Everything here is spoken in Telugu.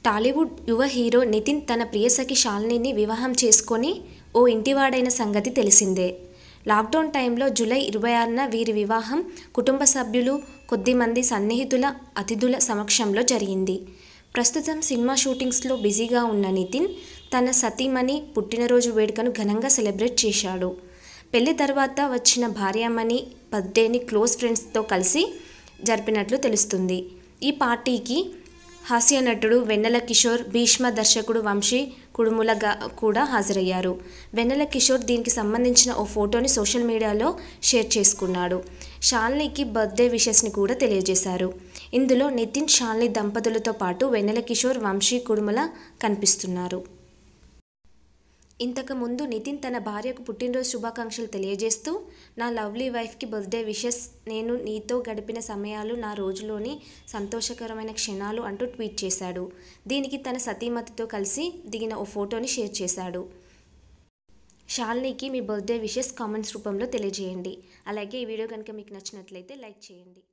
టాలీవుడ్ యువ హీరో నితిన్ తన ప్రియసఖి శాలినిని వివాహం చేసుకొని ఓ ఇంటివాడైన సంగతి తెలిసిందే లాక్డౌన్ టైంలో జూలై ఇరవై ఆరున వీరి వివాహం కుటుంబ సభ్యులు కొద్దిమంది సన్నిహితుల అతిథుల సమక్షంలో జరిగింది ప్రస్తుతం సినిమా షూటింగ్స్లో బిజీగా ఉన్న నితిన్ తన సతీమణి పుట్టినరోజు వేడుకను ఘనంగా సెలబ్రేట్ చేశాడు పెళ్లి తర్వాత వచ్చిన భార్యామణి బర్త్డేని క్లోజ్ ఫ్రెండ్స్తో కలిసి జరిపినట్లు తెలుస్తుంది ఈ పార్టీకి హాస్య నటుడు వెన్నెల కిషోర్ భీష్మ దర్శకుడు వంశీ కుడుములగా కూడా హాజరయ్యారు వెన్నెల కిషోర్ దీనికి సంబంధించిన ఓ ఫోటోని సోషల్ మీడియాలో షేర్ చేసుకున్నాడు షాల్నీకి బర్త్డే విషెస్ని కూడా తెలియజేశారు ఇందులో నితిన్ షాల్ని దంపతులతో పాటు వెన్నెల కిషోర్ వంశీ కుడుముల కనిపిస్తున్నారు ఇంతకు ముందు నితిన్ తన భార్యకు పుట్టినరోజు శుభాకాంక్షలు తెలియజేస్తూ నా లవ్లీ వైఫ్కి బర్త్డే విషెస్ నేను నీతో గడిపిన సమయాలు నా రోజులోని సంతోషకరమైన క్షణాలు అంటూ ట్వీట్ చేశాడు దీనికి తన సతీమతితో కలిసి దిగిన ఓ ఫోటోని షేర్ చేశాడు షాల్నీకి మీ బర్త్డే విషెస్ కామెంట్స్ రూపంలో తెలియజేయండి అలాగే ఈ వీడియో కనుక మీకు నచ్చినట్లయితే లైక్ చేయండి